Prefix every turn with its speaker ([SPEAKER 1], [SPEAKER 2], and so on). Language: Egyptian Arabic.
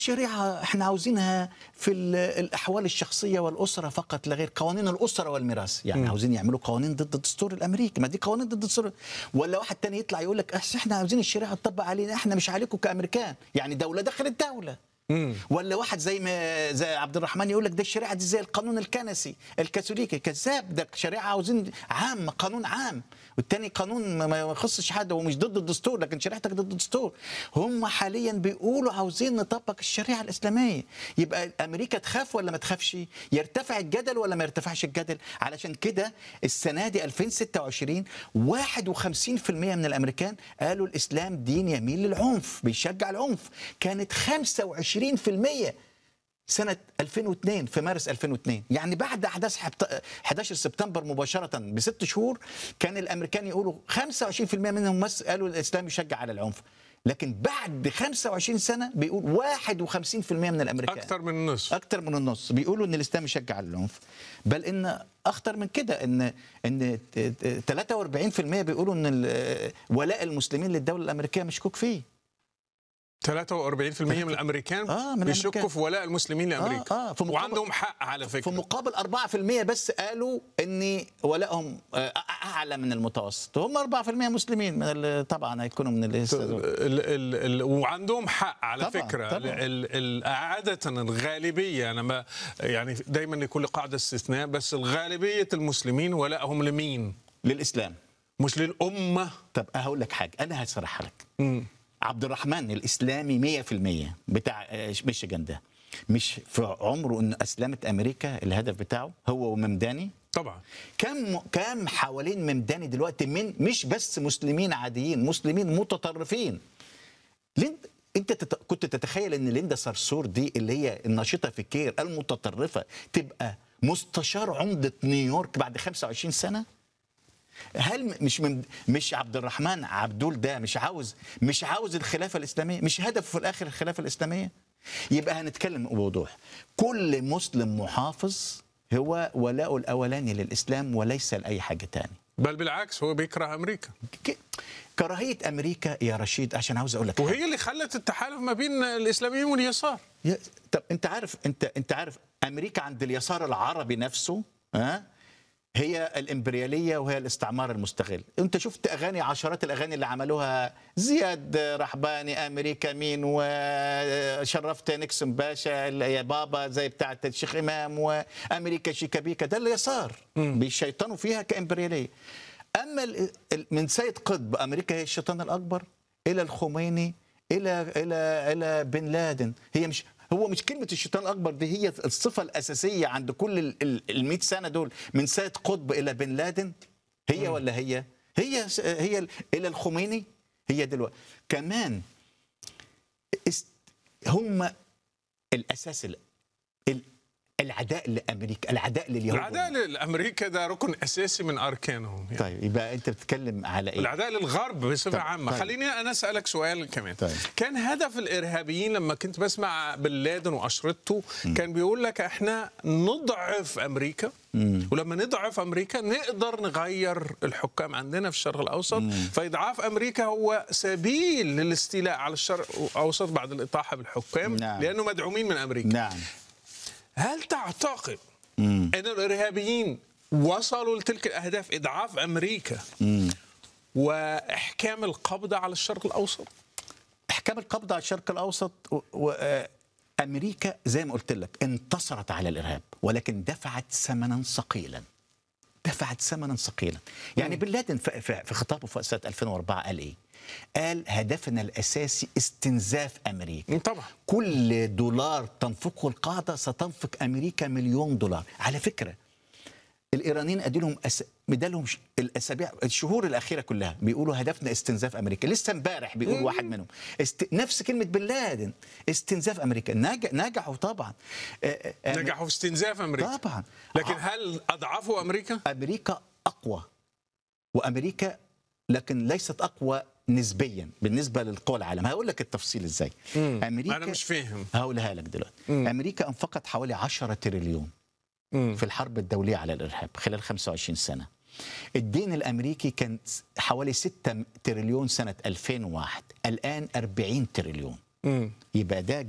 [SPEAKER 1] الشريعة احنا عاوزينها في ال- الأحوال الشخصية والأسرة فقط لا غير قوانين الأسرة والميراث يعني عاوزين يعملوا قوانين ضد الدستور الأمريكي ما دي قوانين ضد الدستور ولا واحد تاني يطلع يقول لك أصل احنا عاوزين الشريعة تطبق علينا احنا مش عليكم كأمريكان يعني دولة داخل الدولة ولا واحد زي ما زي عبد الرحمن يقول لك ده الشريعه دي زي القانون الكنسي الكاثوليكي كذاب ده شريعه عاوزين عام قانون عام والتاني قانون ما- ما يخصش حد ومش ضد الدستور لكن شريعتك ضد الدستور هم حاليا بيقولوا عاوزين نطبق الشريعه الاسلاميه يبقى امريكا تخاف ولا ما تخافش يرتفع الجدل ولا ما يرتفعش الجدل علشان كده السنه دي 2026 51% من الامريكان قالوا الاسلام دين يميل للعنف بيشجع العنف كانت 25% سنة 2002 في مارس 2002 يعني بعد أحداث حبت- 11 سبتمبر مباشرة بست شهور كان الأمريكان يقولوا 25% منهم بس قالوا الإسلام يشجع على العنف لكن بعد 25 سنة بيقول 51% من الأمريكان
[SPEAKER 2] اكثر من النصف
[SPEAKER 1] اكتر من النص بيقولوا ان الاسلام يشجع على العنف بل ان اخطر من كده ان ان 43% بيقولوا ان ال- ولاء المسلمين للدوله الامريكيه مشكوك فيه
[SPEAKER 2] 43% من الامريكان
[SPEAKER 1] آه، من
[SPEAKER 2] بيشكوا
[SPEAKER 1] الأمريكان.
[SPEAKER 2] في ولاء المسلمين لامريكا
[SPEAKER 1] آه، في مقابل-
[SPEAKER 2] وعندهم حق على
[SPEAKER 1] في
[SPEAKER 2] فكره
[SPEAKER 1] مقابل 4% بس قالوا ان ولائهم آه، اعلى من المتوسط هم 4% مسلمين من ال- طبعا هيكونوا من ال-
[SPEAKER 2] ال ال ال وعندهم حق على
[SPEAKER 1] طبعاً،
[SPEAKER 2] فكره
[SPEAKER 1] طبعاً.
[SPEAKER 2] ال ال عاده الغالبيه انا ما يعني دايما لكل قاعده استثناء بس الغالبيه المسلمين ولائهم لمين؟
[SPEAKER 1] للاسلام
[SPEAKER 2] مش للامه
[SPEAKER 1] طب هقول لك حاجه انا هشرحها لك
[SPEAKER 2] مم.
[SPEAKER 1] عبد الرحمن الاسلامي 100% بتاع آه، ميشيغان ده مش في عمره انه اسلمت امريكا الهدف بتاعه هو وممداني
[SPEAKER 2] طبعا
[SPEAKER 1] كم كم حوالين ممداني دلوقتي من مش بس مسلمين عاديين مسلمين متطرفين ليند انت تت... كنت تتخيل ان ليندا صرصور دي اللي هي الناشطه في كير المتطرفه تبقى مستشار عمده نيويورك بعد 25 سنه هل م- مش من مش عبد الرحمن عبدول ده مش عاوز مش عاوز الخلافه الاسلاميه مش هدفه في الاخر الخلافه الاسلاميه يبقى هنتكلم بوضوح كل مسلم محافظ هو ولاؤه الاولاني للاسلام وليس لاي حاجه تاني
[SPEAKER 2] بل بالعكس هو بيكره امريكا
[SPEAKER 1] ك- كراهيه امريكا يا رشيد عشان عاوز اقول لك حاجة.
[SPEAKER 2] وهي اللي خلت التحالف ما بين الاسلاميين واليسار
[SPEAKER 1] يا- طب انت عارف انت انت عارف امريكا عند اليسار العربي نفسه ها هي الامبرياليه وهي الاستعمار المستغل انت شفت اغاني عشرات الاغاني اللي عملوها زياد رحباني امريكا مين وشرفت نيكسون باشا يا بابا زي بتاعه الشيخ امام وامريكا شيكابيكا ده اليسار بيشيطنوا فيها كامبرياليه اما ال- ال- من سيد قطب امريكا هي الشيطان الاكبر الى الخميني الى الى الى بن لادن هي مش هو مش كلمه الشيطان الاكبر دي هي الصفه الاساسيه عند كل ال 100 سنه دول من سيد قطب الى بن لادن هي ولا هي هي س- هي ال- الى الخميني هي دلوقتي كمان است هم الاساس ال- ال- العداء لامريكا العداء لليهود
[SPEAKER 2] العداء لامريكا ده ركن اساسي من اركانهم يعني.
[SPEAKER 1] طيب يبقى انت بتتكلم على ايه
[SPEAKER 2] العداء للغرب بصفه
[SPEAKER 1] طيب،
[SPEAKER 2] عامه
[SPEAKER 1] طيب.
[SPEAKER 2] خليني انا اسالك سؤال كمان
[SPEAKER 1] طيب.
[SPEAKER 2] كان هدف الارهابيين لما كنت بسمع بن لادن واشرطته كان بيقول لك احنا نضعف امريكا ولما نضعف امريكا نقدر نغير الحكام عندنا في الشرق الاوسط فاضعاف امريكا هو سبيل للاستيلاء على الشرق الاوسط بعد الاطاحه بالحكام
[SPEAKER 1] نعم.
[SPEAKER 2] لانه مدعومين من امريكا
[SPEAKER 1] نعم
[SPEAKER 2] هل تعتقد ان الارهابيين وصلوا لتلك الاهداف اضعاف امريكا واحكام القبضه على الشرق الاوسط
[SPEAKER 1] احكام القبض على الشرق الاوسط وامريكا زي ما قلت لك انتصرت على الارهاب ولكن دفعت ثمنا ثقيلا دفعت ثمنا ثقيلا يعني بن لادن في- في في خطابه في سنه 2004 قال ايه؟ قال هدفنا الاساسي استنزاف امريكا
[SPEAKER 2] طبعا
[SPEAKER 1] كل دولار تنفقه القاعده ستنفق امريكا مليون دولار على فكره الايرانيين اديلهم أس... مدالهم ش... الاسابيع الشهور الاخيره كلها بيقولوا هدفنا استنزاف امريكا لسه امبارح بيقول واحد منهم است... نفس كلمه بن لادن استنزاف امريكا نج... نجحوا طبعا آه، آه،
[SPEAKER 2] نجحوا في استنزاف امريكا
[SPEAKER 1] طبعا
[SPEAKER 2] لكن
[SPEAKER 1] آه،
[SPEAKER 2] هل اضعفوا امريكا
[SPEAKER 1] امريكا اقوى وامريكا لكن ليست اقوى نسبيا بالنسبه للقوى العالم هقول لك التفصيل ازاي امريكا
[SPEAKER 2] انا مش فاهم
[SPEAKER 1] هقولها لك دلوقتي امريكا انفقت حوالي 10 تريليون
[SPEAKER 2] مم.
[SPEAKER 1] في الحرب الدوليه على الارهاب خلال 25 سنه الدين الامريكي كان حوالي 6 تريليون سنه 2001 الان 40 تريليون
[SPEAKER 2] مم.
[SPEAKER 1] يبقى ده